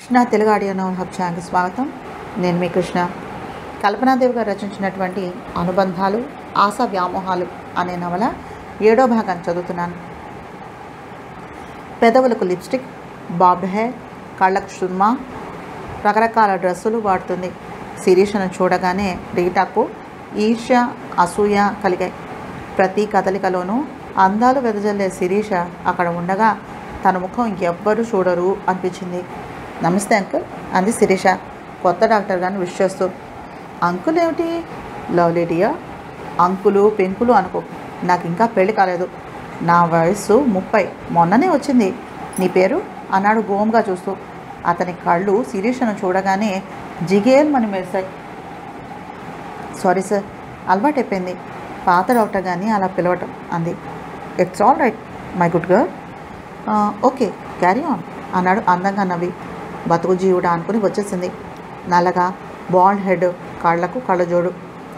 Krishna Telugu audio novel hub ఛానల్కి స్వాగతం నేను మీ కృష్ణ కల్పనాదేవి గారు రచించినటువంటి అనుబంధాలు ఆశా వ్యామోహాలు అనే నవల ఏడో భాగాన్ని చదువుతున్నాను పెదవులకు లిప్స్టిక్ బాబ్డ్ హెయిర్ కళ్ళకు సుర్మా రకరకాల డ్రెస్సులు వాడుతుంది శిరీషను చూడగానే రీటాకు ఈర్ష్య అసూయ కలిగాయి ప్రతి కదలికలోనూ అందాలు వెదజల్లే శిరీష అక్కడ ఉండగా తన ముఖం ఎవ్వరూ చూడరు అనిపించింది నమస్తే అంకుల్ అంది శిరీష కొత్త డాక్టర్ గారిని విష్ చేస్తూ అంకుల్ ఏమిటి లవ్ లేడీయా అంకులు పెంకులు అనుకో నాకు ఇంకా పెళ్లి కాలేదు నా వయస్సు ముప్పై మొన్ననే వచ్చింది నీ పేరు అన్నాడు గోమ్గా చూస్తూ అతని కళ్ళు శిరీషను చూడగానే జిగేల్మని మెరిశాయి సారీ సార్ అలవాటైపోయింది పాత డాక్టర్ కానీ అలా పిలవటం అంది it's all right my good girl okay carry on అన్నాడు అందంగా నవ్వి బతుకు జీవుడా అనుకుని వచ్చేసింది నల్లగా బాల్డ్ హెడ్ కళ్ళకు కళ్ళజోడు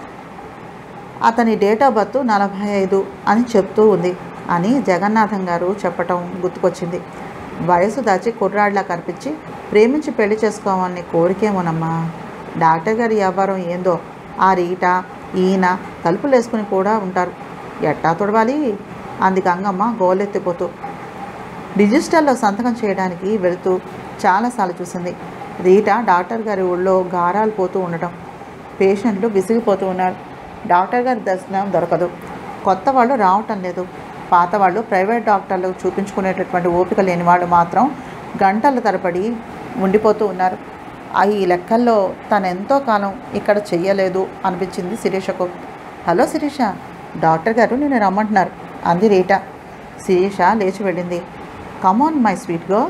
అతని డేట్ ఆఫ్ బర్త్ నలభై ఐదు అని చెప్తూ ఉంది అని జగన్నాథం గారు చెప్పటం గుర్తుకొచ్చింది వయసు దాచి కుర్రాడిలా కనిపించి ప్రేమించి పెళ్లి చేసుకోవాలని కోరికేమోనమ్మా డాక్టర్ గారి వ్యాపారం ఏందో ఆ రీట ఈయన తలుపులు వేసుకుని కూడా ఉంటారు ఎట్టా తొడవాలి అంది గంగమ్మ గోలెత్తిపోతూ రిజిస్టర్లో సంతకం చేయడానికి వెళుతూ చాలాసార్లు చూసింది రీటా డాక్టర్ గారి ఊళ్ళో గారాలు పోతూ ఉండటం పేషెంట్లు విసిగిపోతూ ఉన్నారు డాక్టర్ గారి దర్శనం దొరకదు కొత్త వాళ్ళు రావటం లేదు పాత వాళ్ళు ప్రైవేట్ డాక్టర్లు చూపించుకునేటటువంటి ఓపిక లేని వాళ్ళు మాత్రం గంటల తరబడి ఉండిపోతూ ఉన్నారు ఆ ఈ లెక్కల్లో తను ఎంతో కాలం ఇక్కడ చెయ్యలేదు అనిపించింది శిరీషకు హలో శిరీష డాక్టర్ గారు నేను రమ్మంటున్నారు అంది రీటా శిరీష లేచి వెళ్ళింది కమాన్ మై స్వీట్ గో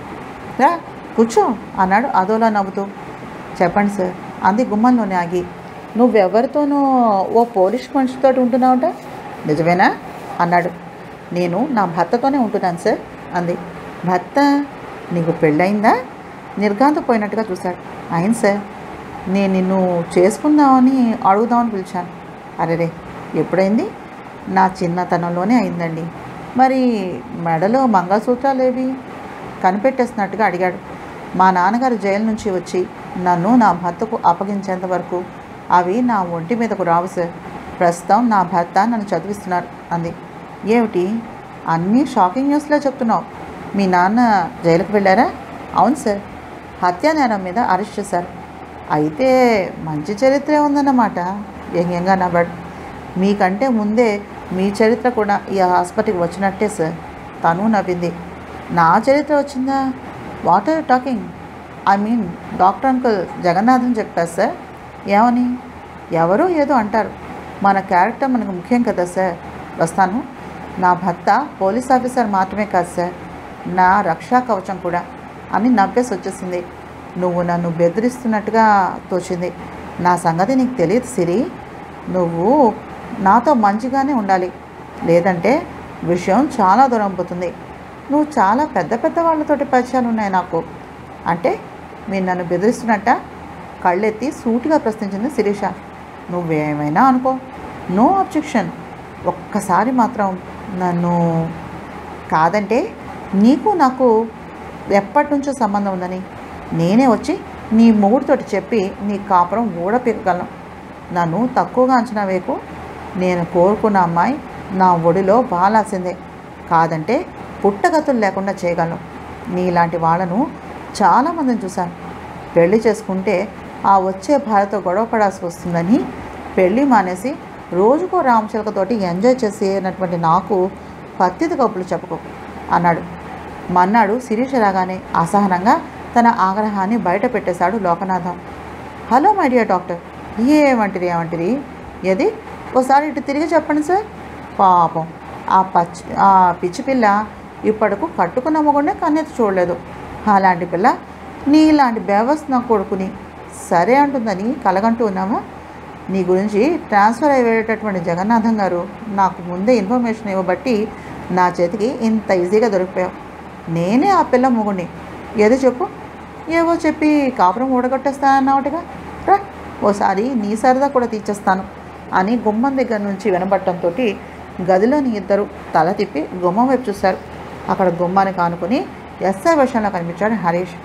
రా కూర్చో అన్నాడు అదోలా నవ్వుతూ చెప్పండి సార్ అంది గుమ్మంలోనే ఆగి నువ్వెవరితోనూ ఓ పోలిష్ మనిషితో ఉంటున్నావుట నిజమేనా అన్నాడు నేను నా భర్తతోనే ఉంటున్నాను సార్ అంది భర్త నీకు పెళ్ళయిందా నిర్ఘాంతపోయినట్టుగా చూశాడు అయింది సార్ నేను నిన్ను చేసుకుందామని అడుగుదామని పిలిచాను అరేరే ఎప్పుడైంది నా చిన్నతనంలోనే అయిందండి మరి మెడలో మంగళసూత్రాలు ఏవి కనిపెట్టేసినట్టుగా అడిగాడు మా నాన్నగారు జైలు నుంచి వచ్చి నన్ను నా భర్తకు అప్పగించేంత వరకు అవి నా ఒంటి మీదకు రావు సార్ ప్రస్తుతం నా భర్త నన్ను చదివిస్తున్నారు అంది ఏమిటి అన్నీ షాకింగ్ న్యూస్లో చెప్తున్నావు మీ నాన్న జైలుకు వెళ్ళారా అవును సార్ హత్యా నేరం మీద అరెస్ట్ చేశారు అయితే మంచి చరిత్రే ఉందన్నమాట వ్యంగ్యంగా నవ్వాడు మీకంటే ముందే మీ చరిత్ర కూడా ఈ హాస్పిటల్కి వచ్చినట్టే సార్ తను నవ్వింది నా చరిత్ర వచ్చిందా what are talking I mean doctor uncle Jagannathan చెప్పారు సార్ ఏమని ఎవరో ఏదో అంటారు మన క్యారెక్టర్ మనకు ముఖ్యం కదా సార్ వస్తాను నా భర్త పోలీస్ ఆఫీసర్ మాత్రమే కాదు సార్ నా రక్షా కవచం కూడా అని నవ్వేసి వచ్చేసింది నువ్వు నన్ను బెదిరిస్తున్నట్టుగా తోచింది నా సంగతి నీకు తెలియదు సిరి నువ్వు నాతో మంచిగానే ఉండాలి లేదంటే విషయం చాలా దూరం పోతుంది నువ్వు చాలా పెద్ద పెద్ద వాళ్ళతోటి పరిచయాలు ఉన్నాయి నాకు అంటే మీరు నన్ను బెదిరిస్తున్నట్ట కళ్ళెత్తి సూటిగా ప్రశ్నించింది శిరీష నువ్వేమైనా అనుకో నో అబ్జెక్షన్ ఒక్కసారి మాత్రం నన్ను కాదంటే నీకు నాకు ఎప్పటి నుంచో సంబంధం ఉందని నేనే వచ్చి నీ మొగుడితోటి చెప్పి నీ కాపురం ఊడపీకగలను నన్ను తక్కువగా అంచనా వేకు నేను కోరుకున్న అమ్మాయి నా ఒడిలో బాలాల్సిందే కాదంటే పుట్టగతులు లేకుండా చేయగలను నీలాంటి వాళ్ళను చాలామందిని చూశాను పెళ్లి చేసుకుంటే ఆ వచ్చే భార్యతో గొడవ పడాల్సి వస్తుందని పెళ్ళి మానేసి రోజుకో రామచిలకతోటి ఎంజాయ్ చేసేనటువంటి నాకు పత్తిది కప్పులు చెప్పుకో అన్నాడు మన్నాడు శిరీష రాగానే అసహనంగా తన ఆగ్రహాన్ని బయట పెట్టేశాడు Lokanatham hello my dear doctor ఏమంటిరి ఏమంటిరి ఏది ఓసారి ఇటు తిరిగి చెప్పండి సార్ పాపం ఆ పచ్చి ఆ పిచ్చి పిల్ల ఇప్పటికు కట్టుకున్న మొగుడే కన్నెత్తి చూడలేదు అలాంటి పిల్ల నీలాంటి బేవస్ నా కొడుకుని సరే అంటుందని కలగంటూ ఉన్నావా నీ గురించి ట్రాన్స్ఫర్ అయ్యేటటువంటి జగన్నాథం గారు నాకు ముందే ఇన్ఫర్మేషన్ ఇవ్వబట్టి నా చేతికి ఇంత ఈజీగా దొరికిపోయావు నేనే ఆ పిల్ల మొగుడిని ఏదో చెప్పు ఏవో చెప్పి కాపురం ఊడగొట్టేస్తానన్నావుటగా రా ఓసారి నీ సరదా కూడా తీర్చేస్తాను అని గుమ్మం దగ్గర నుంచి వినబట్టంతో గదిలోని ఇద్దరు తల తిప్పి గుమ్మం వైపు చూశారు అక్కడ గుమ్మానికి ఆనుకుని ఎస్ఐ వర్షంలో కనిపించాడు హరీష్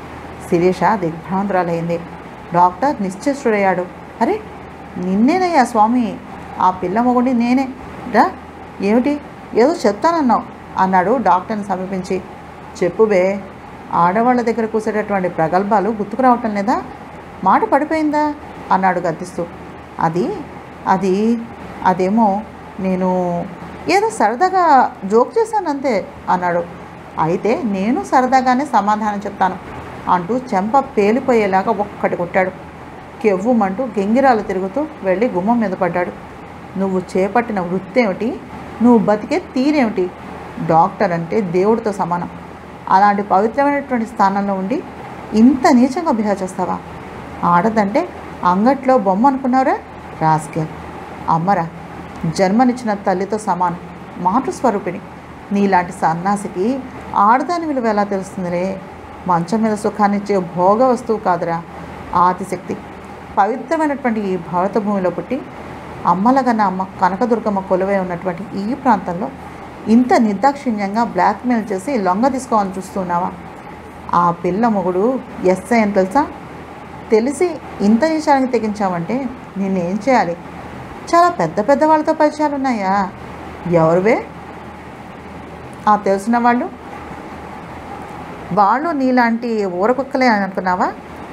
శిరీష దిగ్భ్రాంతురాలైంది డాక్టర్ నిశ్చేష్టుడయ్యాడు అరే నిన్నేనయ్యా స్వామి ఆ పిల్ల మొగుడి నేనే రా ఏమిటి ఏదో చెప్తానన్నావు అన్నాడు డాక్టర్ని సమీపించి చెప్పుబే ఆడవాళ్ళ దగ్గర కూసేటటువంటి ప్రగల్భాలు గుర్తుకు రావటం లేదా మాట పడిపోయిందా అన్నాడు గద్దిస్తూ అది అది అదేమో నేను ఏదో సరదాగా జోక్ చేశాను అంతే అన్నాడు అయితే నేను సరదాగానే సమాధానం చెప్తాను అంటూ చెంప పేలిపోయేలాగా ఒక్కటి కొట్టాడు కెవ్వుమంటూ గెంగిరాలు తిరుగుతూ వెళ్ళి గుమ్మం మీద పడ్డాడు నువ్వు చేపట్టిన వృత్తి ఏమిటి నువ్వు బతికే తీరేమిటి డాక్టర్ అంటే దేవుడితో సమానం అలాంటి పవిత్రమైనటువంటి స్థానంలో ఉండి ఇంత నీచంగా బిహేవ్ చేస్తావా ఆడదంటే అంగట్లో బొమ్మ అనుకున్నారా రాస్కెల్ అమ్మరా జన్మనిచ్చిన తల్లితో సమానం మాతృ స్వరూపిణి నీలాంటి సన్నాసికి ఆడదాని విలువ ఎలా తెలుస్తుందిరే మంచం మీద సుఖాన్నిచ్చే భోగ వస్తువు కాదురా ఆదిశక్తి పవిత్రమైనటువంటి ఈ భారత భూమిలో పుట్టి అమ్మలగన్న అమ్మ కనకదుర్గమ్మ కొలువై ఉన్నటువంటి ఈ ప్రాంతంలో ఇంత నిర్దాక్షిణ్యంగా బ్లాక్మెయిల్ చేసి లొంగ తీసుకోవాలని చూస్తున్నావా ఆ పిల్ల మొగుడు ఎస్ఐ అని తెలుసా తెలిసి ఇంత నిమిషానికి తెగించావంటే నేనేం చేయాలి చాలా పెద్ద పెద్ద వాళ్ళతో పరిచయాలు ఉన్నాయా ఎవరువే ఆ తెలిసిన వాళ్ళు వాళ్ళు నీలాంటి ఊరకుక్కలే అని అనుకున్నావా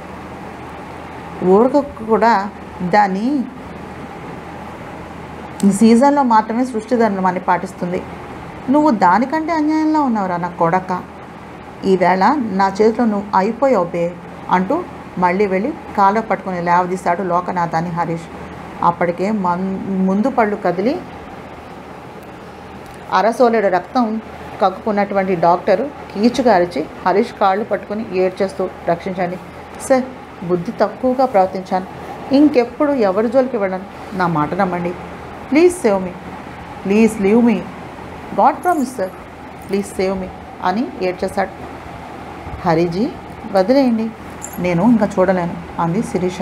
ఊరకుక్క కూడా దాని సీజన్లో మాత్రమే సృష్టి ధర్మాన్ని పాటిస్తుంది నువ్వు దానికంటే అన్యాయంలో ఉన్నావురా నా కొడక ఈవేళ నా చేతిలో నువ్వు అయిపోయావు బే అంటూ మళ్ళీ వెళ్ళి కాళ్ళ పట్టుకుని లేవదీశాడు లోకనాథాన్ని హరీష్ అప్పటికే మన్ ముందు పళ్ళు కదిలి అరసోలేడు రక్తం కక్కుకున్నటువంటి డాక్టరు కీచుగా అరిచి హరీష్ కాళ్ళు పట్టుకుని ఏడ్చేస్తూ రక్షించండి సార్ బుద్ధి తక్కువగా ప్రవర్తించాను ఇంకెప్పుడు ఎవరి జోలికి వెళ్ళను నా మాట నమ్మండి please save me please leave me god promise sir please save me అని ఏడ్చేశాడు హరిజీ వదిలేయండి నేను ఇంకా చూడలేను అంది శిరీష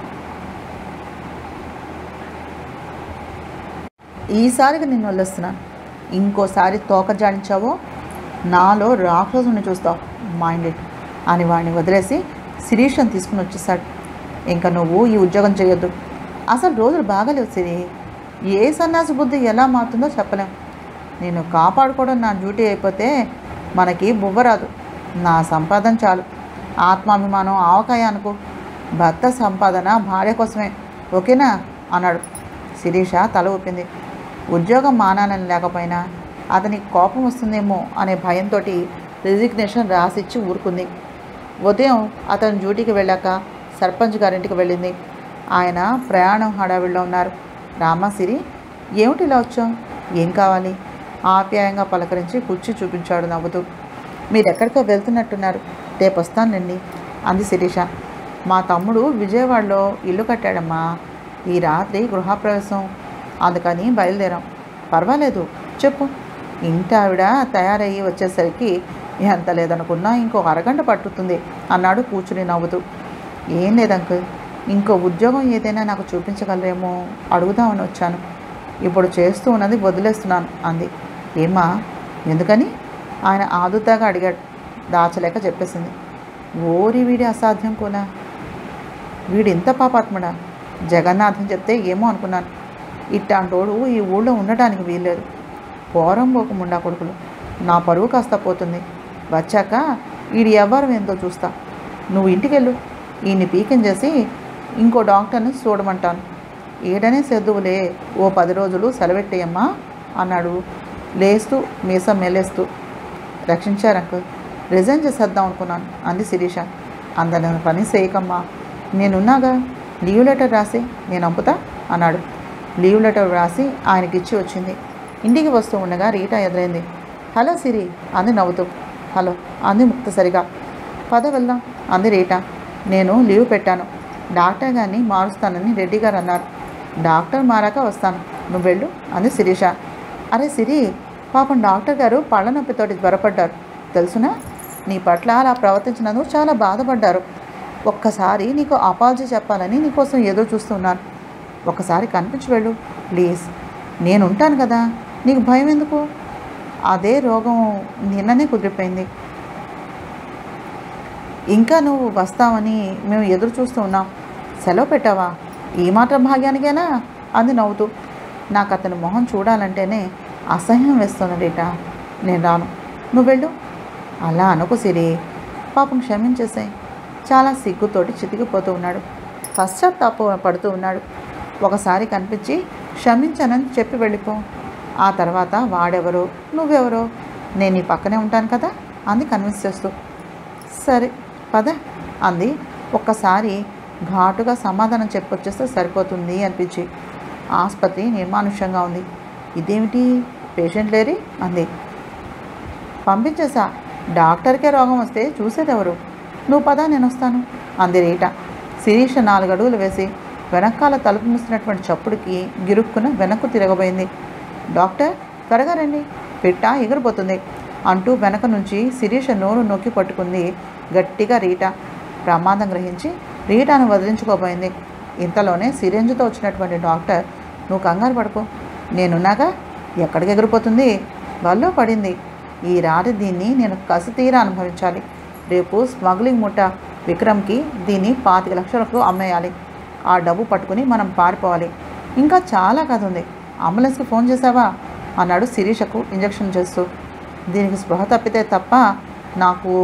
ఈసారికి నిన్ను వదిలేస్తున్నాను ఇంకోసారి తోక జాడించావో నాలో రాక్షసుని చూస్తావు మైండెడ్ అని వాడిని వదిలేసి శిరీషను తీసుకుని వచ్చేసాడు ఇంకా నువ్వు ఈ ఉద్యోగం చేయొద్దు అసలు రోజులు బాగాలేవు సిరి ఏ సన్యాసి బుద్ధి ఎలా మారుతుందో చెప్పలేం నేను కాపాడుకోవడం నా డ్యూటీ అయిపోతే మనకి బువ్వ రాదు నా సంపాదన చాలు ఆత్మాభిమానం ఆవకాయ అనుకో భర్త సంపాదన భార్య కోసమే ఓకేనా అన్నాడు శిరీష తల ఊపింది ఉద్యోగం మానాలని లేకపోయినా అతనికి కోపం వస్తుందేమో అనే భయంతో రిజిగ్నేషన్ రాసిచ్చి ఊరుకుంది ఉదయం అతను డ్యూటీకి వెళ్ళాక సర్పంచ్ గారింటికి వెళ్ళింది ఆయన ప్రయాణం హడావిడిలో ఉన్నారు రామాసిరి ఏమిటి ఇలా వచ్చాం ఏం కావాలి ఆప్యాయంగా పలకరించి కుర్చీ చూపించాడు నవ్వుతూ మీరు ఎక్కడికో వెళ్తున్నట్టున్నారు రేపు వస్తానండి అంది శిరీష మా తమ్ముడు విజయవాడలో ఇల్లు కట్టాడమ్మా ఈ రాత్రి గృహప్రవేశం అందుకని బయలుదేరాం పర్వాలేదు చెప్పు ఇంటి ఆవిడ తయారయ్యి వచ్చేసరికి ఎంత లేదనుకున్నా ఇంకో అరగంట పట్టుతుంది అన్నాడు కూర్చుని నవ్వుతూ ఏం లేదు అంకుల్ ఇంకో ఉద్యోగం ఏదైనా నాకు చూపించగలరేమో అడుగుదామని వచ్చాను ఇప్పుడు చేస్తూ ఉన్నది వదిలేస్తున్నాను అంది ఏమా ఎందుకని ఆయన ఆదుతాగా అడిగాడు దాచలేక చెప్పేసింది ఓరి వీడి అసాధ్యం కూడా వీడు ఇంత పాపాత్ముడా జగన్నాథం చెప్తే ఏమో అనుకున్నాను ఇట్టాంటోడు ఈ ఊళ్ళో ఉండటానికి వీల్లేదు పోరంబోకు ముండా కొడుకులు నా పరువు కాస్త పోతుంది వచ్చాక వీడి ఎవరు ఏందో చూస్తా నువ్వు ఇంటికెళ్ళు ఈయన్ని పీకం చేసి ఇంకో డాక్టర్ని చూడమంటాను ఏడనే సెద్దువులే ఓ పది రోజులు సెలవెట్టేయమ్మా అన్నాడు లేస్తూ మీసం మెలేస్తూ రక్షించారు అంకుల్ రిజైన్ చేసేద్దాం అనుకున్నాను అంది శిరీష అందరిని పని చేయకమ్మా నేనున్నాగా లీవ్ లెటర్ రాసి నేను పంపుతా అన్నాడు లీవ్ లెటర్ రాసి ఆయనకి ఇచ్చి వచ్చింది ఇంటికి వస్తూ ఉండగా రీటా ఎదురైంది హలో సిరి అంది నవ్వుతూ హలో అంది ముక్తసరిగా పద వెళ్దాం అంది రీటా నేను లీవ్ పెట్టాను డాక్టర్ గారిని మారుస్తానని రెడ్డి గారు అన్నారు డాక్టర్ మారాక వస్తాను నువ్వు వెళ్ళు అంది శిరీష అరే సిరి పాపం డాక్టర్ గారు పళ్ళ నొప్పితోటి జ్వరపడ్డారు తెలుసునా నీ పట్ల అలా ప్రవర్తించినందుకు చాలా బాధపడ్డారు ఒక్కసారి నీకు అపాలజీ చెప్పాలని నీకోసం ఏదో చూస్తున్నాను ఒకసారి కనిపించి వెళ్ళు ప్లీజ్ నేను ఉంటాను కదా నీకు భయం ఎందుకు అదే రోగం నిన్ననే కుదిరిపోయింది ఇంకా నువ్వు వస్తావని మేము ఎదురు చూస్తూ ఉన్నాం సెలవు పెట్టావా ఈ మాత్రం భాగ్యానికేనా అంది నవ్వుతూ నాకు అతని మొహం చూడాలంటేనే అసహ్యం వేస్తుంది రీటా నేను రాను నువ్వు వెళ్ళు అలా అనుకు సిరి పాపం క్షమించేసాయి చాలా సిగ్గుతోటి చితికిపోతూ ఉన్నాడు పశ్చాత్తాప పడుతూ ఉన్నాడు ఒకసారి కనిపించి క్షమించానని చెప్పి వెళ్ళిపో ఆ తర్వాత వాడెవరో నువ్వెవరో నేను నీ పక్కనే ఉంటాను కదా అంది కన్విన్స్ చేస్తూ సరే పద అంది ఒక్కసారి ఘాటుగా సమాధానం చెప్పొచ్చేస్తే సరిపోతుంది అనిపించి ఆసుపత్రి నిర్మానుష్యంగా ఉంది ఇదేమిటి పేషెంట్ లేరి అంది పంపించేసా డాక్టర్కే రోగం వస్తే చూసేదెవరు నువ్వు పదా నేను వస్తాను అంది రీట శిరీష నాలుగు అడుగులు వేసి వెనకాల తలుపు మూసినటువంటి చప్పుడుకి గిరుక్కున వెనక్కు తిరగబోయింది డాక్టర్ త్వరగా రండి పిట్ట ఎగిరిపోతుంది అంటూ వెనక నుంచి శిరీష నోరు నొక్కి పట్టుకుంది గట్టిగా రీట ప్రమాదం గ్రహించి రీటాను వదిలించుకోబోయింది ఇంతలోనే సిరెంజ్తో వచ్చినటువంటి డాక్టర్ నువ్వు కంగారు పడుకో నేనున్నాగా ఎక్కడికి ఎగిరిపోతుంది వల్లో పడింది ఈ రాత్రి దీన్ని నేను కసి తీరా అనుభవించాలి రేపు స్మగ్లింగ్ ముఠ విక్రమ్కి దీన్ని పాతిక లక్షలకు అమ్మేయాలి ఆ డబ్బు పట్టుకుని మనం పారిపోవాలి ఇంకా చాలా కథ ఉంది అంబులెన్స్కి ఫోన్ చేసావా అన్నాడు శిరీషకు ఇంజెక్షన్ చేస్తూ దీనికి స్పృహ తప్పితే తప్ప నాకు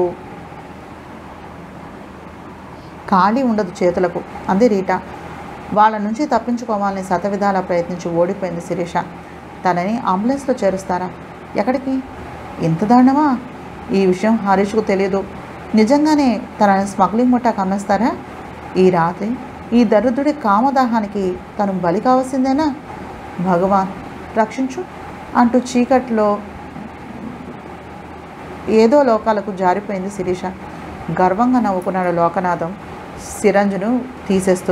ఖాళీ ఉండదు చేతులకు అంది రీటా వాళ్ళ నుంచి తప్పించుకోవాలని శతవిధాలా ప్రయత్నించి ఓడిపోయింది శిరీష తనని అంబులెన్స్లో చేరుస్తారా ఎక్కడికి ఇంత దారుణమా ఈ విషయం హరీష్కు తెలియదు నిజంగానే తనని స్మగ్లింగ్ ముఠాకు అమ్మేస్తారా ఈ రాత్రి ఈ దరిద్రుడి కామదాహానికి తను బలి కావాల్సిందేనా భగవాన్ రక్షించు అంటూ చీకట్లో ఏదో లోకాలకు జారిపోయింది శిరీష గర్వంగా నవ్వుకున్నాడు లోకనాథం సిరంజును తీసేస్తూ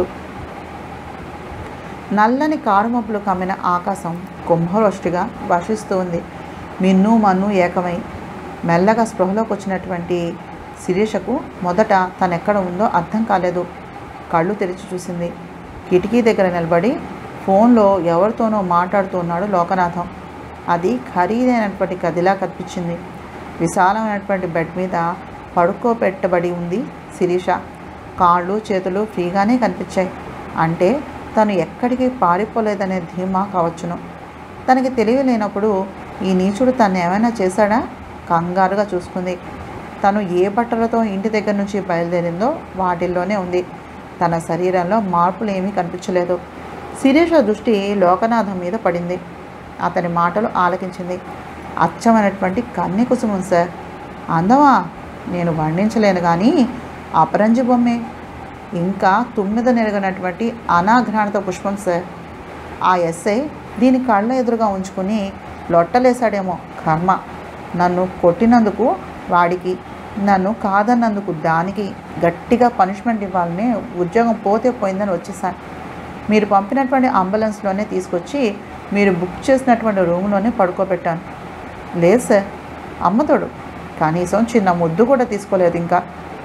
నల్లని కారుమబ్బులు కమ్మిన ఆకాశం కుంభవృష్టిగా వర్షిస్తూ ఉంది మిన్ను మన్ను ఏకమై మెల్లగా స్పృహలోకి వచ్చినటువంటి శిరీషకు మొదట తనెక్కడ ఉందో అర్థం కాలేదు కళ్ళు తెరిచి చూసింది కిటికీ దగ్గర నిలబడి ఫోన్లో ఎవరితోనో మాట్లాడుతూ ఉన్నాడు లోకనాథం అది ఖరీదైనటువంటి గదిలా కనిపించింది విశాలమైనటువంటి బెడ్ మీద పడుకోబెట్టబడి ఉంది శిరీష కాళ్ళు చేతులు ఫ్రీగానే కనిపించాయి అంటే తను ఎక్కడికి పారిపోలేదనే ధీమా కావచ్చును తనకి తెలివి లేనప్పుడు ఈ నీచుడు తను ఏమైనా చేశాడా కంగారుగా చూసుకుంది తను ఏ బట్టలతో ఇంటి దగ్గర నుంచి బయలుదేరిందో వాటిల్లోనే ఉంది తన శరీరంలో మార్పులు ఏమీ కనిపించలేదు శిరీష దృష్టి లోకనాథం మీద పడింది అతని మాటలు ఆలకించింది అచ్చమైనటువంటి కన్నె కుసుమం సార్ అందమా నేను వర్ణించలేను కానీ అపరంజి బొమ్మే ఇంకా తుమ్మిద నెరగనటువంటి అనాఘ్రాణత పుష్పం సార్ ఆ ఎస్ఐ దీని కళ్ళ ఎదురుగా ఉంచుకుని లొట్టలేశాడేమో కర్మ నన్ను కొట్టినందుకు వాడికి నన్ను కాదన్నందుకు దానికి గట్టిగా పనిష్మెంట్ ఇవ్వాలని ఉద్యోగం పోతే పోయిందని వచ్చేసాను మీరు పంపినటువంటి అంబులెన్స్లోనే తీసుకొచ్చి మీరు బుక్ చేసినటువంటి రూమ్లోనే పడుకోబెట్టాను లేదు సార్ అమ్మతోడు కనీసం చిన్న ముద్దు కూడా తీసుకోలేదు ఇంకా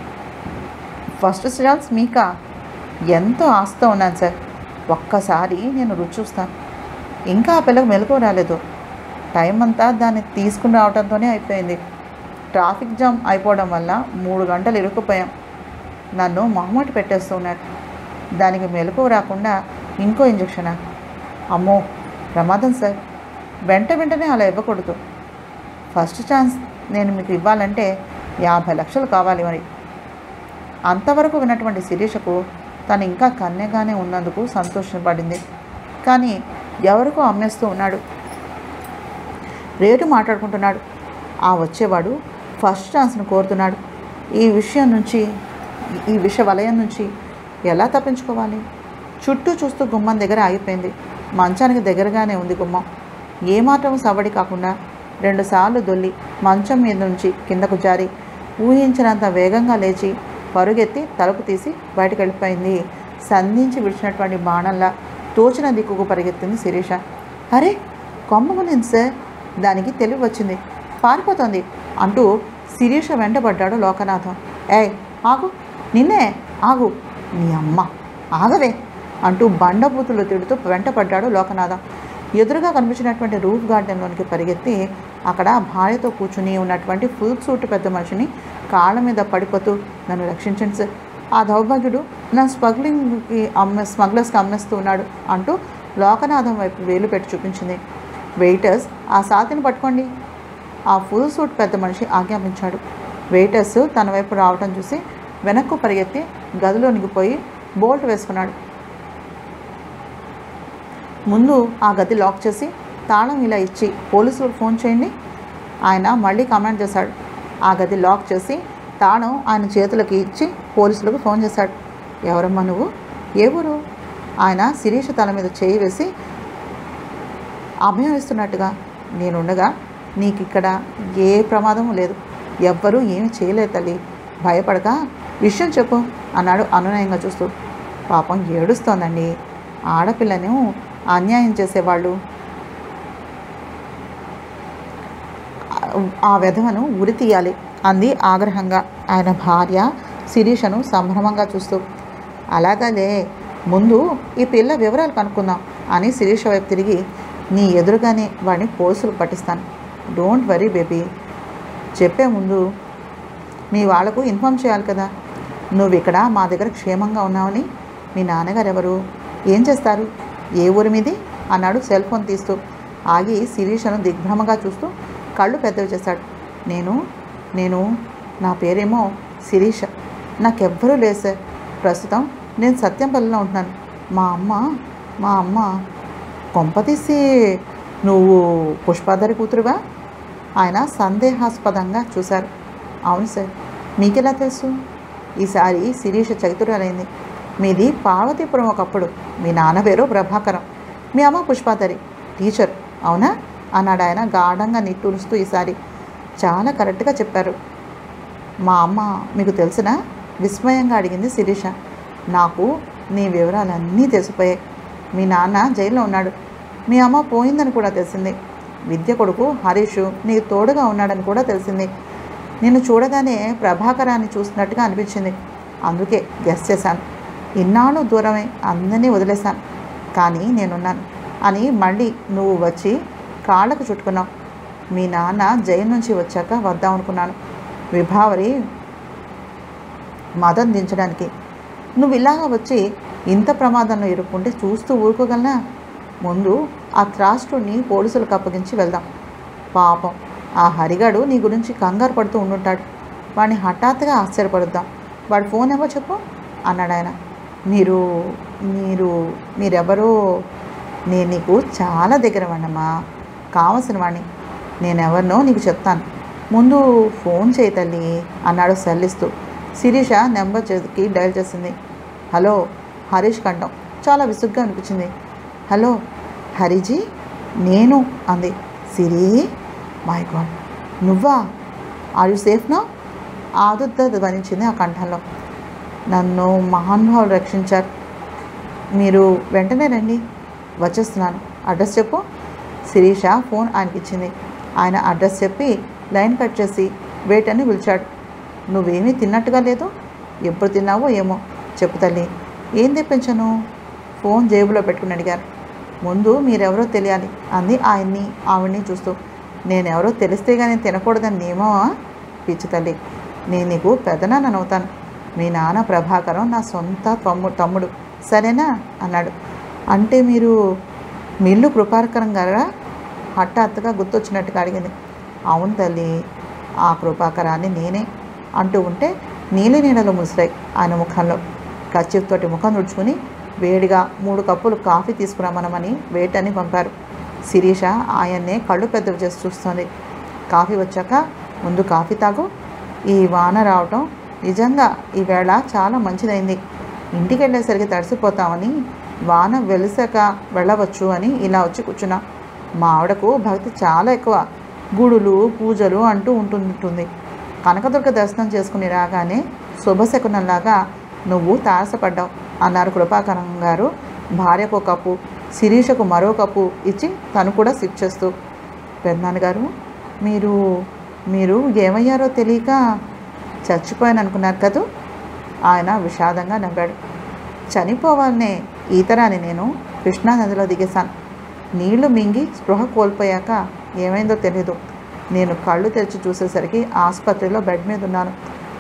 ఫస్ట్ ఛాన్స్ మీకా ఎంతో ఆస్తో ఉన్నాను సార్ ఒక్కసారి నేను రుచి చూస్తాను ఇంకా ఆ పిల్లకు మెలకు రాలేదు టైం అంతా దాన్ని తీసుకుని రావడంతోనే అయిపోయింది ట్రాఫిక్ జామ్ అయిపోవడం వల్ల మూడు గంటలు ఇరుక్కుపోయాం నన్ను మొహమాట పెట్టేస్తూ ఉన్నారు దానికి మెలకు రాకుండా ఇంకో ఇంజక్షనా అమ్మో ప్రమాదం సార్ వెంట వెంటనే అలా ఇవ్వకూడదు ఫస్ట్ ఛాన్స్ నేను మీకు ఇవ్వాలంటే యాభై లక్షలు కావాలి మరి అంతవరకు విన్నటువంటి శిరీషకు తను ఇంకా కన్యగానే ఉన్నందుకు సంతోషపడింది కానీ ఎవరికో అమ్మేస్తూ ఉన్నాడు రేటు మాట్లాడుకుంటున్నాడు ఆ వచ్చేవాడు ఫస్ట్ ఛాన్స్ను కోరుతున్నాడు ఈ విషయం నుంచి ఈ విష వలయం నుంచి ఎలా తప్పించుకోవాలి చుట్టూ చూస్తూ గుమ్మం దగ్గర ఆగిపోయింది మంచానికి దగ్గరగానే ఉంది గుమ్మం ఏమాత్రం సవడి కాకుండా రెండుసార్లు దొల్లి మంచం మీద నుంచి కిందకు జారి ఊహించినంత వేగంగా లేచి పరుగెత్తి తలుపు తీసి బయటకు వెళ్ళిపోయింది సంధించి విడిచినటువంటి బాణంలా తోచిన దిక్కుకు పరిగెత్తింది శిరీష అరే కొమ్మగునింది సార్ దానికి తెలివి వచ్చింది పారిపోతుంది అంటూ శిరీష వెంటబడ్డాడు లోకనాథం ఏయ్ ఆగు నిన్నే ఆగు నీ అమ్మ ఆగవే అంటూ బండబూతులు తిడుతూ వెంటపడ్డాడు లోకనాథం ఎదురుగా కనిపించినటువంటి రూఫ్ గార్డెన్లోనికి పరిగెత్తి అక్కడ భార్యతో కూర్చుని ఉన్నటువంటి ఫుల్ సూట్ పెద్ద మనిషిని కాళ్ళ మీద పడిపోతూ నన్ను రక్షించండి సార్ ఆ దౌర్భాగ్యుడు నా స్మగ్లింగ్కి అమ్మే స్మగ్లర్స్కి అమ్మేస్తూ ఉన్నాడు అంటూ లోకనాథం వైపు వేలు పెట్టి చూపించింది వెయిటర్స్ ఆ సాతిని పట్టుకోండి ఆ ఫుల్ సూట్ పెద్ద మనిషి ఆజ్ఞాపించాడు వెయిటర్స్ తన వైపు రావటం చూసి వెనక్కు పరిగెత్తి గదిలోనికి పోయి బోల్ట్ వేసుకున్నాడు ముందు ఆ గది లాక్ చేసి తాళం ఇలా ఇచ్చి పోలీసులకు ఫోన్ చేయండి ఆయన మళ్ళీ కమాండ్ చేశాడు ఆ గది లాక్ చేసి తాళం ఆయన చేతులకి ఇచ్చి పోలీసులకు ఫోన్ చేశాడు ఎవరమ్మా నువ్వు ఏ ఊరు ఆయన శిరీష తల మీద చేయి వేసి అభయం ఇస్తున్నట్టుగా నేనుండగా నీకు ఇక్కడ ఏ ప్రమాదం లేదు ఎవ్వరూ ఏమి చేయలేదు తల్లి భయపడక విషయం చెప్పు అన్నాడు అనునయంగా చూస్తూ పాపం ఏడుస్తోందండి ఆడపిల్లను అన్యాయం చేసేవాళ్ళు ఆ వెధవను ఉరి తీయాలి అంది ఆగ్రహంగా ఆయన భార్య శిరీషను సంభ్రమంగా చూస్తూ అలాగలే ముందు ఈ పిల్ల వివరాలు కనుక్కుందాం అని శిరీష వైపు తిరిగి నీ ఎదురుగానే వాడిని పోలీసులకు పట్టిస్తాను డోంట్ వరీ బేబీ చెప్పే ముందు మీ వాళ్లకు ఇన్ఫామ్ చేయాలి కదా నువ్వు ఇక్కడ మా దగ్గర క్షేమంగా ఉన్నావని మీ నాన్నగారు ఎవరు ఏం చేస్తారు ఏ ఊరి మీది అన్నాడు సెల్ ఫోన్ తీస్తూ ఆగి శిరీషను దిగ్భ్రమగా చూస్తూ కళ్ళు పెద్దవి చేశాడు నేను నేను నా పేరేమో శిరీష నాకెవ్వరూ లేదు సార్ ప్రస్తుతం నేను సత్యంపల్లిలో ఉంటున్నాను మా అమ్మ మా అమ్మ కొంపతీసి నువ్వు పుష్పాధరి కూతురువా ఆయన సందేహాస్పదంగా చూశారు అవును సార్ మీకెలా తెలుసు ఈసారి శిరీష చతురాలైంది మీది పార్వతీపురం ఒకప్పుడు మీ నాన్న పేరు ప్రభాకరం మీ అమ్మ పుష్పాధరి టీచర్ అవునా అన్నాడు ఆయన గాఢంగా నిట్టూరుస్తూ ఈసారి చాలా కరెక్ట్గా చెప్పారు మా అమ్మ మీకు తెలిసినా విస్మయంగా అడిగింది శిరీష నాకు నీ వివరాలన్నీ తెలిసిపోయాయి మీ నాన్న జైల్లో ఉన్నాడు మీ అమ్మ పోయిందని కూడా తెలిసింది విద్య కొడుకు హరీష్ నీకు తోడుగా ఉన్నాడని కూడా తెలిసింది నిన్ను చూడగానే ప్రభాకరాన్ని చూసినట్టుగా అనిపించింది అందుకే గెస్ చేశాను ఇన్నాళ్ళు దూరమే అందరినీ వదిలేశాను కానీ నేనున్నాను అని మళ్ళీ నువ్వు వచ్చి కాళ్ళకు చుట్టుకున్నావు మీ నాన్న జైలు నుంచి వచ్చాక వద్దాం అనుకున్నాను విభావరి మదం దించడానికి నువ్వు ఇలాగా వచ్చి ఇంత ప్రమాదంలో ఇరుక్కుంటే చూస్తూ ఊరుకోగలనా ముందు ఆ త్రాష్టుని పోలీసులకు అప్పగించి వెళ్దాం పాపం ఆ హరిగాడు నీ గురించి కంగారు పడుతూ ఉండుంటాడు వాడిని హఠాత్తుగా ఆశ్చర్యపడుద్దాం వాడి ఫోన్ ఏమో చెప్పు అన్నాడు ఆయన మీరు మీరు మీరెవరో నేను నీకు చాలా దగ్గర వాడినమ్మా కావలసిన వాడిని నేనెవరినో నీకు చెప్తాను ముందు ఫోన్ చేయి తల్లి అన్నాడు సెల్లిస్తూ శిరీష నెంబర్ చేతికి డయల్ చేసింది హలో హరీష్ కంఠం చాలా విసుగ్గా అనిపించింది హలో హరిజీ నేను అంది సిరి మై గాడ్ నువ్వా ఆర్ యు సేఫ్ నా ఆదుద్ద ధ్వనించింది ఆ కంఠంలో నన్ను మహానుభావులు రక్షించారు మీరు వెంటనే రండి వచ్చేస్తున్నాను అడ్రస్ చెప్పు శిరీష ఫోన్ ఆయనకి ఇచ్చింది ఆయన అడ్రస్ చెప్పి లైన్ కట్ చేసి వేటని పిలిచాడు నువ్వేమీ తిన్నట్టుగా లేదు ఎప్పుడు తిన్నావో ఏమో చెప్పు తల్లి ఏం తెప్పించను ఫోన్ జేబులో పెట్టుకుని అడిగారు ముందు మీరెవరో తెలియాలి అంది ఆయన్ని ఆవిడ్ని చూస్తూ నేనెవరో తెలిస్తే కానీ తినకూడదని నియమమా పిచ్చి తల్లి నేను నీకు పెదనాన్న అవుతాను మీ నాన్న ప్రభాకరం నా సొంత తమ్ముడు తమ్ముడు సరేనా అన్నాడు అంటే మీరు మిల్లు కృపాకరం గారా హఠాత్తుగా గుర్తొచ్చినట్టుగా అడిగింది అవును తల్లి ఆ కృపాకరాన్ని నేనే అంటూ ఉంటే నీలి నీడలు ముసిరాయి ఆయన ముఖంలో కచ్చితోటి ముఖం తుడుచుకుని వేడిగా మూడు కప్పులు కాఫీ తీసుకురామనమని వేటని పంపారు శిరీష ఆయన్నే కళ్ళు పెద్దవి చేసి చూస్తుంది కాఫీ వచ్చాక ముందు కాఫీ తాగు ఈ వాన రావటం నిజంగా ఈవేళ చాలా మంచిదైంది ఇంటికి వెళ్ళేసరికి తడిసిపోతామని వాన వెలిసాక వెళ్ళవచ్చు అని ఇలా వచ్చి కూర్చున్నా మా ఆవిడకు భక్తి చాలా ఎక్కువ గుడులు పూజలు అంటూ ఉంటుంటుంది కనకదుర్గ దర్శనం చేసుకుని రాగానే శుభశకునంలాగా నువ్వు తారసపడ్డావు అన్నారు కృపాకరం గారు భార్యకు ఒక కప్పు శిరీషకు మరో కప్పు ఇచ్చి తను కూడా సిప్ చేస్తూ పెద్దనాన్నగారు మీరు మీరు ఏమయ్యారో తెలియక చచ్చిపోయాను అనుకున్నారు కదూ ఆయన విషాదంగా నవ్వాడు చనిపోవాలనే ఈతరాని నేను కృష్ణా నదిలో దిగేశాను నీళ్లు మింగి స్పృహ కోల్పోయాక ఏమైందో తెలీదు నేను కళ్ళు తెరిచి చూసేసరికి ఆసుపత్రిలో బెడ్ మీద ఉన్నాను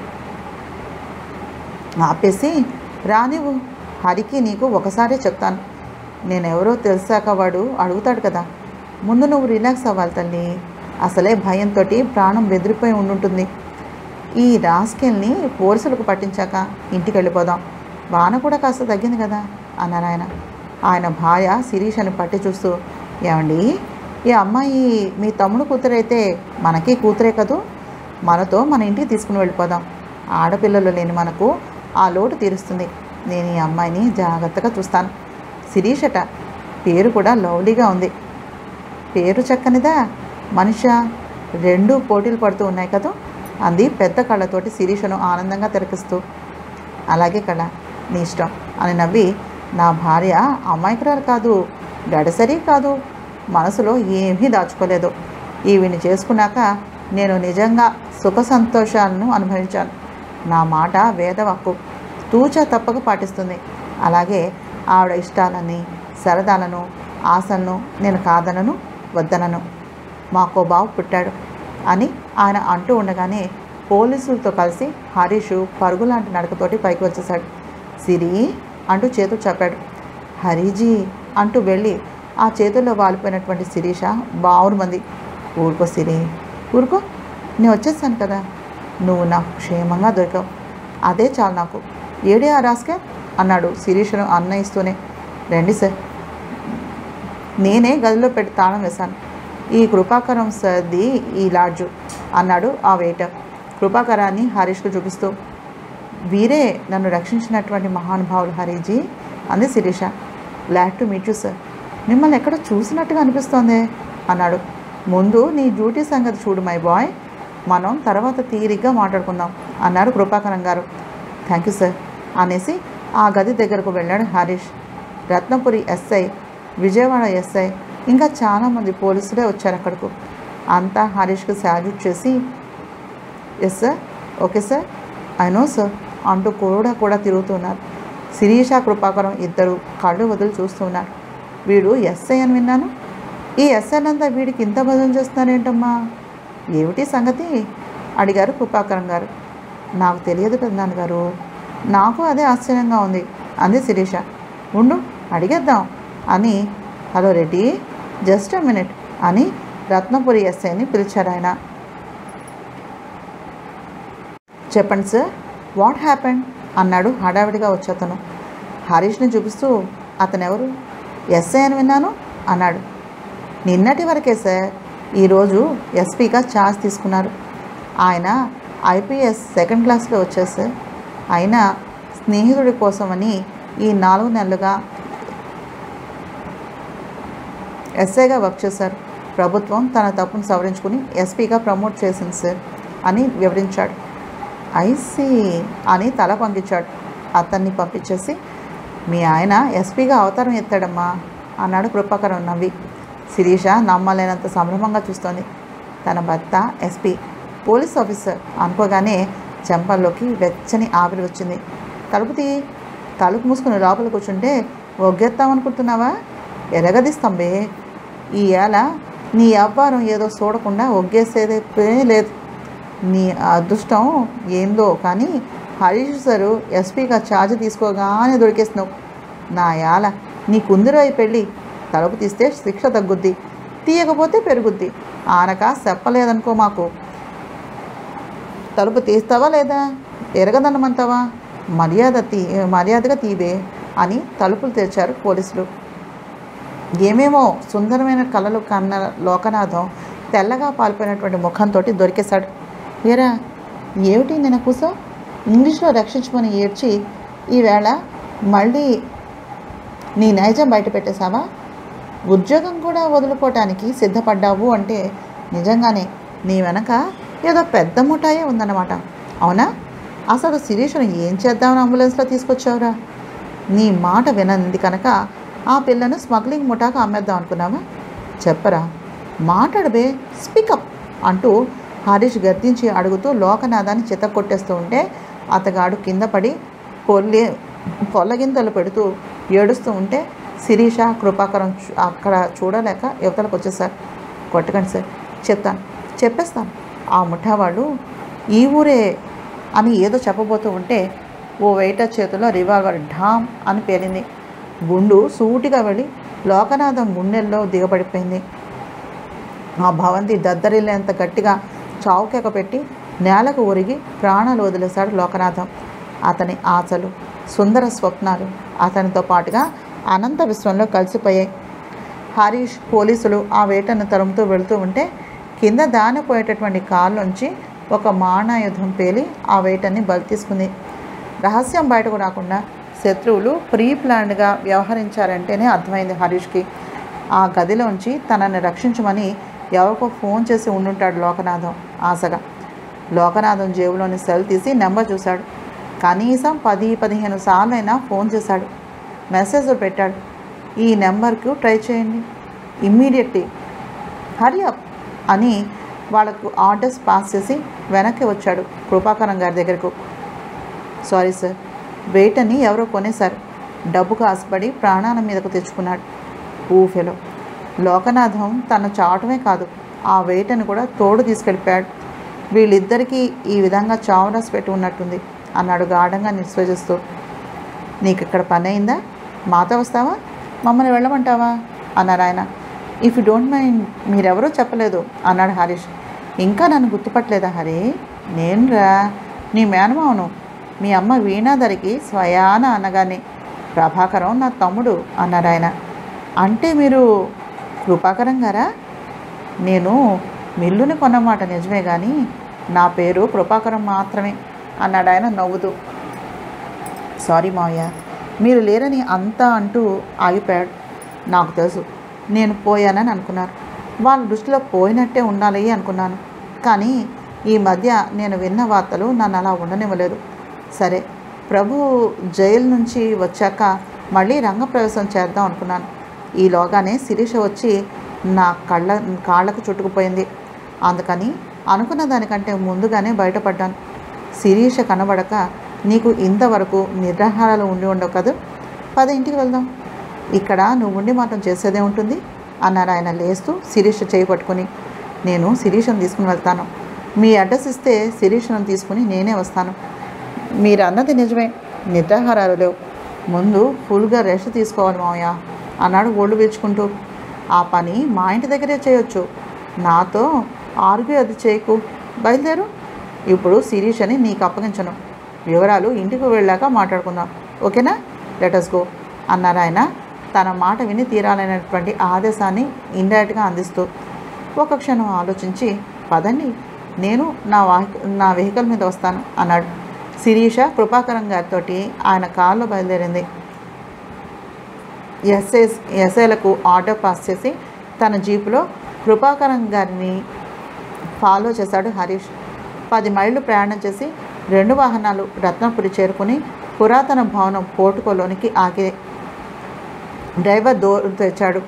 ఆపేసి రానివ్వు హరికి నీకు ఒకసారే చెప్తాను నేనెవరో తెలిసాక వాడు అడుగుతాడు కదా ముందు నువ్వు రిలాక్స్ అవ్వాలి తల్లి అసలే భయంతో ప్రాణం బెదిరిపోయి ఉండుంటుంది ఈ రాస్కెల్ని పోలీసులకు పట్టించాక ఇంటికి వెళ్ళిపోదాం వాన కూడా కాస్త తగ్గింది కదా అన్నారు ఆయన ఆయన భార్య శిరీషని పట్టి చూస్తూ ఏమండి ఈ అమ్మాయి మీ తమ్ముడు కూతురైతే మనకి కూతురే కదూ మనతో మన ఇంటికి తీసుకుని వెళ్ళిపోదాం ఆడపిల్లలు లేని మనకు ఆ లోటు తీరుస్తుంది నేను ఈ అమ్మాయిని జాగ్రత్తగా చూస్తాను శిరీషట పేరు కూడా లవ్లీగా ఉంది పేరు చక్కనిదా మనిష రెండు పోటీలు పడుతూ ఉన్నాయి కదా అంది పెద్ద కళ్ళతోటి శిరీషను ఆనందంగా తిరకిస్తూ అలాగే కళ నీ ఇష్టం అని నవ్వి నా భార్య అమాయకురాలు కాదు గడసరి కాదు మనసులో ఏమీ దాచుకోలేదు ఈవిని చేసుకున్నాక నేను నిజంగా సుఖ సంతోషాలను అనుభవించాను నా మాట వేదవక్కు తూచా తప్పక పాటిస్తుంది అలాగే ఆవిడ ఇష్టాలని సరదాలను ఆశలను నేను కాదనను వద్దనను మాకో బాబు పుట్టాడు అని ఆయన అంటూ ఉండగానే పోలీసులతో కలిసి హరీష్ పరుగులాంటి నడకతోటి పైకి వచ్చేసాడు సిరి అంటూ చేతులు చెప్పాడు హరీజీ అంటూ వెళ్ళి ఆ చేతుల్లో వాలిపోయినటువంటి శిరీష బావురు మంది ఊరుకో సిరి ఊరుకో నేను వచ్చేసాను కదా నువ్వు నాకు క్షేమంగా దొరికావు అదే చాలు నాకు ఏడే ఆ రాస్కే అన్నాడు శిరీషను అన్నయిస్తూనే రండి సార్ నేనే గదిలో పెట్టి తాళం వేశాను ఈ కృపాకరం సర్ది ఈ లాడ్జు అన్నాడు ఆ వెయిటర్ కృపాకరాన్ని హరీష్కు చూపిస్తూ వీరే నన్ను రక్షించినటువంటి మహానుభావులు హరీజీ అంది Sirisha glad to meet you sir మిమ్మల్ని ఎక్కడో చూసినట్టుగా అనిపిస్తోంది అన్నాడు ముందు నీ డ్యూటీ సంగతి చూడు మై బాయ్ మనం తర్వాత తీరిగ్గా మాట్లాడుకుందాం అన్నారు కృపాకరం గారు థ్యాంక్ యూ సార్ అనేసి ఆ గది దగ్గరకు వెళ్ళాడు హరీష్ రత్నపురి ఎస్ఐ విజయవాడ ఎస్ఐ ఇంకా చాలామంది పోలీసులే వచ్చారు అక్కడకు అంతా హరీష్కి శాల్యూట్ చేసి yes sir okay sir I know sir అంటూ కూడా కూడా తిరుగుతున్నారు శిరీష కృపాకరం ఇద్దరు కళ్ళు వదిలి చూస్తున్నారు వీడు ఎస్ఐ అని విన్నాను ఈ ఎస్ఐలంతా వీడికి ఇంత భజన చేస్తున్నారేంటమ్మా ఏమిటి సంగతి అడిగారు కృపాకరం గారు నాకు తెలియదు కదా నాన్నగారు నాకు అదే ఆశ్చర్యంగా ఉంది అంది శిరీష ఉండు అడిగేద్దాం అని hello Reddy just a minute అని రత్నపురి ఎస్ఐని పిలిచారు ఆయన చెప్పండి సార్ వాట్ హ్యాపెండ్ అన్నాడు హడావిడిగా వచ్చేతను హరీష్ని చూపిస్తూ అతను ఎవరు ఎస్ఐ అని విన్నాను అన్నాడు నిన్నటి వరకే సార్ ఈరోజు ఎస్పీగా ఛార్జ్ తీసుకున్నారు ఆయన ఐపీఎస్ సెకండ్ క్లాస్లో వచ్చారు సార్ అయినా స్నేహితుడి కోసమని ఈ నాలుగు నెలలుగా ఎస్ఐగా వర్క్ చేశారు ప్రభుత్వం తన తప్పును సవరించుకుని ఎస్పీగా ప్రమోట్ చేసింది సార్ అని వివరించాడు ఐసీ అని తల పంపించాడు అతన్ని పంపించేసి మీ ఆయన ఎస్పీగా అవతారం ఎత్తాడమ్మా అన్నాడు కృపాకరం నవ్వి శిరీష నమ్మలేనంత సంభ్రమంగా చూస్తోంది తన భర్త ఎస్పీ పోలీస్ ఆఫీసర్ అనుకోగానే చెంపల్లోకి వెచ్చని ఆవిరి వచ్చింది తలుపు తీ తలుపు మూసుకుని లోపల కూర్చుంటే ఒగ్గేస్తామనుకుంటున్నావా ఎరగదీస్తాంబే ఈ ఏళ నీ అవ్వారం ఏదో చూడకుండా ఒగ్గేసేదే లేదు నీ అదృష్టం ఏందో కానీ హరీష్ సారు ఎస్పీగా ఛార్జ్ తీసుకోగానే దొరికేసినావు నా యాల నీకుందిరో ఈ పెళ్ళి తలుపు తీస్తే శిక్ష తగ్గుద్ది తీయకపోతే పెరుగుద్ది ఆనక చెప్పలేదనుకో మాకు తలుపు తీస్తావా లేదా ఎరగదన్నమంటావా మర్యాద తీ మర్యాదగా తీవే అని తలుపులు తెరిచారు పోలీసులు ఏమేమో సుందరమైన కళలు కన్న లోకనాథం తెల్లగా పాల్పోయినటువంటి ముఖంతో దొరికేశాడు ఏరా ఏమిటి నేను కూసో ఇంగ్లీష్లో రక్షించమని ఏడ్చి ఈవేళ మళ్ళీ నీ నైజం బయట పెట్టేశావా ఉద్యోగం కూడా వదులుకోవటానికి సిద్ధపడ్డావు అంటే నిజంగానే నీ వెనక ఏదో పెద్ద ముఠాయే ఉందన్నమాట అవునా అసలు శిరీషను ఏం చేద్దామని అంబులెన్స్లో తీసుకొచ్చావురా నీ మాట వినంది కనుక ఆ పిల్లను స్మగ్లింగ్ ముఠాకు అమ్మేద్దాం అనుకున్నావా చెప్పరా మాట్లాడబే స్పీకప్ అంటూ హరీష్ గర్దించి అడుగుతూ లోకనాథాన్ని చిత్త కొట్టేస్తూ ఉంటే అతగాడు కింద పడి పొల్లి పొల్లగింతలు పెడుతూ ఏడుస్తూ ఉంటే శిరీష కృపాకరం చూ- అక్కడ చూడలేక యువతలకు వచ్చేసారు కొట్టకండి సార్ చెప్తాను చెప్పేస్తాను ఆ ముఠా వాళ్ళు ఈ ఊరే అని ఏదో చెప్పబోతూ ఉంటే ఓ వెయిటర్ చేతిలో రివాల్వర్ ఢామ్ అని పేలింది గుండు సూటిగా వెళ్ళి లోకనాథం గుండెల్లో దిగబడిపోయింది ఆ భవంతి దద్దరిల్లేంత గట్టిగా చావుకెక పెట్టి నేలకు ఒరిగి ప్రాణాలు వదిలేశాడు లోకనాథం అతని ఆశలు సుందర స్వప్నాలు అతనితో పాటుగా అనంత విశ్వంలో కలిసిపోయాయి హరీష్ పోలీసులు ఆ వేటను తరుముతూ వెళుతూ ఉంటే కింద దానిపోయేటటువంటి కాళ్ళలోంచి ఒక మానాయుధం పేలి ఆ వేటని బలి తీసుకుంది రహస్యం బయటకు రాకుండా శత్రువులు ప్రీ ప్లాన్డ్గా వ్యవహరించారంటేనే అర్థమైంది హరీష్కి ఆ గదిలోంచి తనని రక్షించమని ఎవరికో ఫోన్ చేసి ఉండుంటాడు లోకనాథం ఆశగా లోకనాథం జేబులోని సెల్ తీసి నెంబర్ చూశాడు కనీసం పది పదిహేను సార్లు అయినా ఫోన్ చేశాడు మెసేజ్ పెట్టాడు ఈ నెంబర్కు ట్రై చేయండి ఇమ్మీడియట్లీ హరి అప్ అని వాళ్ళకు ఆర్డర్స్ పాస్ చేసి వెనక్కి వచ్చాడు కృపాకరం గారి దగ్గరకు సారీ సార్ వేటని ఎవరో కొనేశారు డబ్బుకు ఆశపడి ప్రాణాల మీదకు తెచ్చుకున్నాడు ఊఫెలో లోకనాథం తన చావటమే కాదు ఆ వేటని కూడా తోడు తీసుకెళ్ళిపోయాడు వీళ్ళిద్దరికీ ఈ విధంగా చావరాసి పెట్టి ఉన్నట్టుంది అన్నాడు గాఢంగా నిశ్వసిస్తూ నీకు ఇక్కడ పని అయిందా మాతో వస్తావా మమ్మల్ని వెళ్ళమంటావా అన్నారు ఆయన ఇఫ్ యూ డోంట్ మైండ్ మీరెవరో చెప్పలేదు అన్నాడు హరీష్ ఇంకా నన్ను గుర్తుపట్టలేదా హరి నేనురా నీ మేనమావను మీ అమ్మ వీణాధరికి స్వయాన అనగానే ప్రభాకరం నా తమ్ముడు అన్నారు ఆయన అంటే మీరు కృపాకరం గారా నేను మిల్లుని కొన్నమాట నిజమే కానీ నా పేరు కృపాకరం మాత్రమే అన్నాడు ఆయన నవ్వుతూ సారీ మావయ్య మీరు లేరని అంతా అంటూ ఆగిపోయాడు నాకు తెలుసు నేను పోయానని అనుకున్నారు వాళ్ళ దృష్టిలో పోయినట్టే ఉండాలి అనుకున్నాను కానీ ఈ మధ్య నేను విన్న వార్తలు నన్ను అలా ఉండనివ్వలేదు సరే ప్రభు జైలు నుంచి వచ్చాక మళ్ళీ రంగప్రవేశం చేద్దాం అనుకున్నాను ఈలోగానే శిరీష వచ్చి నా కళ్ళ కాళ్ళకు చుట్టుకుపోయింది అందుకని అనుకున్న దానికంటే ముందుగానే బయటపడ్డాను శిరీష కనబడక నీకు ఇంతవరకు నిద్రాహారాలు ఉండి ఉండవు కదా పద ఇంటికి వెళ్దాం ఇక్కడ నువ్వు ఉండి మాత్రం చేసేదే ఉంటుంది అన్నారు ఆయన లేస్తూ శిరీష చేయి పట్టుకుని నేను శిరీషను తీసుకుని వెళ్తాను మీ అడ్రస్ ఇస్తే శిరీషను తీసుకుని నేనే వస్తాను మీరు అన్నది నిజమే నిద్రాహారాలు లేవు ముందు ఫుల్గా రెస్ట్ తీసుకోవాలి మావయ్య అన్నాడు ఒళ్ళు వీల్చుకుంటూ ఆ పని మా ఇంటి దగ్గరే చేయొచ్చు నాతో ఆర్గ్యూ అది చేయకు బయలుదేరు ఇప్పుడు శిరీష్ అని నీకు అప్పగించను వివరాలు ఇంటికి వెళ్ళాక మాట్లాడుకుందాం ఓకేనా లెటస్ గో అన్నారు ఆయన తన మాట విని తీరాలనేటువంటి ఆదేశాన్ని ఇండైరెక్ట్గా అందిస్తూ ఒక క్షణం ఆలోచించి పదండి నేను నా వాహి నా వెహికల్ మీద వస్తాను అన్నాడు శిరీష కృపాకరం గారితో ఆయన కారులో బయలుదేరింది ఎస్ఐస్ ఎస్ఐలకు ఆర్డర్ పాస్ చేసి తన జీపులో కృపాకరం గారిని ఫాలో చేశాడు హరీష్ పది మైళ్ళు ప్రయాణం చేసి రెండు వాహనాలు రత్నపురి చేరుకుని పురాతన భవనం పోర్టుకోలోనికి ఆగి డ్రైవర్ డోర్ తెచ్చాడు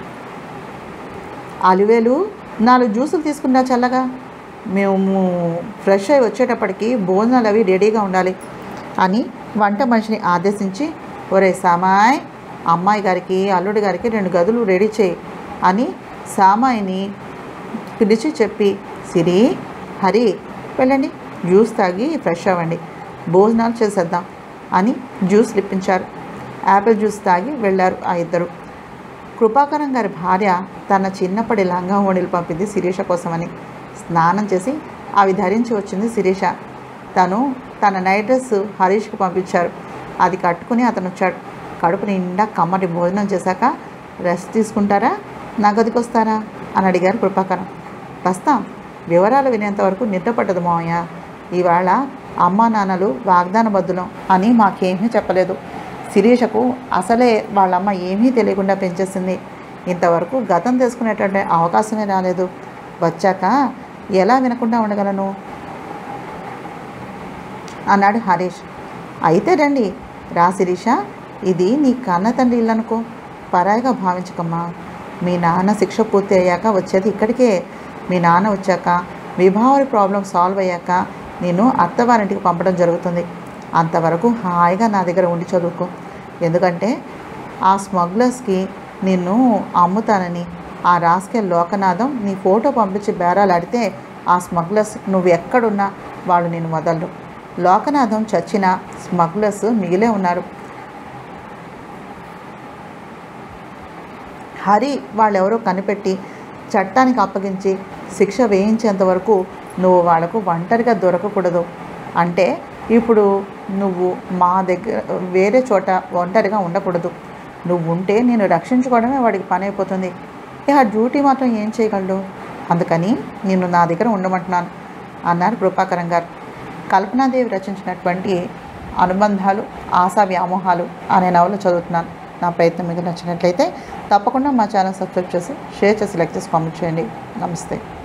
అలివేలు నాలుగు జ్యూసులు తీసుకున్నా చల్లగా మేము ఫ్రెష్ అయి వచ్చేటప్పటికి భోజనాలు అవి రెడీగా ఉండాలి అని వంట మనిషిని ఆదేశించి ఒరే సామాయ్ అమ్మాయి గారికి అల్లుడి గారికి రెండు గదులు రెడీ చేయి అని సామాయిని పిలిచి చెప్పి సిరి హరి వెళ్ళండి జ్యూస్ తాగి ఫ్రెష్ అవ్వండి భోజనాలు చేసేద్దాం అని జ్యూస్ ఇప్పించారు యాపిల్ జ్యూస్ తాగి వెళ్ళారు ఆ ఇద్దరు కృపాకరం గారి భార్య తన చిన్నప్పటి లంగా ఓణిలు పంపింది శిరీష కోసమని స్నానం చేసి అవి ధరించి వచ్చింది శిరీష తను తన నైట్ డ్రెస్ హరీష్కి పంపించారు అది కట్టుకుని అతను వచ్చాడు కడుపు నిండా కమ్మటి భోజనం చేశాక రెస్ట్ తీసుకుంటారా నా గదికి వస్తారా అని అడిగారు కృపాకరం వస్తాం వివరాలు వినేంత వరకు నిద్రపట్టదు మావయ్య ఇవాళ అమ్మా నాన్నలు వాగ్దాన బద్దులం అని మాకేమీ చెప్పలేదు శిరీషకు అసలే వాళ్ళమ్మ ఏమీ తెలియకుండా పెంచేసింది ఇంతవరకు గతం తెలుసుకునేటువంటి అవకాశమే రాలేదు వచ్చాక ఎలా వినకుండా ఉండగలను అన్నాడు హరీష్ అయితే రండి రా శిరీష ఇది నీ కన్న తండ్రి ఇల్లు అనుకో పరాయిగా భావించకమ్మా మీ నాన్న శిక్ష పూర్తి అయ్యాక వచ్చేది ఇక్కడికే మీ నాన్న వచ్చాక వివాహారి ప్రాబ్లం సాల్వ్ అయ్యాక నేను అత్తవారింటికి పంపడం జరుగుతుంది అంతవరకు హాయిగా నా దగ్గర ఉండి చదువుకో ఎందుకంటే ఆ స్మగ్లర్స్కి నిన్ను అమ్ముతానని ఆ రాసుకే లోకనాథం నీ ఫోటో పంపించి బేరాలాడితే ఆ స్మగ్లర్స్ నువ్వు ఎక్కడున్నా వాళ్ళు నేను వదలరు లోకనాథం చచ్చినా స్మగ్లర్స్ మిగిలే ఉన్నారు హరి వాళ్ళెవరో కనిపెట్టి చట్టానికి అప్పగించి శిక్ష వేయించేంత వరకు నువ్వు వాళ్ళకు ఒంటరిగా దొరకకూడదు అంటే ఇప్పుడు నువ్వు మా దగ్గర వేరే చోట ఒంటరిగా ఉండకూడదు నువ్వు ఉంటే నేను రక్షించుకోవడమే వాడికి పని అయిపోతుంది ఇక డ్యూటీ మాత్రం ఏం చేయగలడు అందుకని నేను నా దగ్గర ఉండమంటున్నాను అన్నారు కృపాకరం గారు కల్పనాదేవి రచించినటువంటి అనుబంధాలు ఆశా వ్యామోహాలు అనే నవల చదువుతున్నాను నా ప్రయత్నం మీకు నచ్చినట్లయితే తప్పకుండా మా ఛానల్ సబ్స్క్రైబ్ చేసి షేర్ చేసి లైక్ చేసి కామెంట్ చేయండి నమస్తే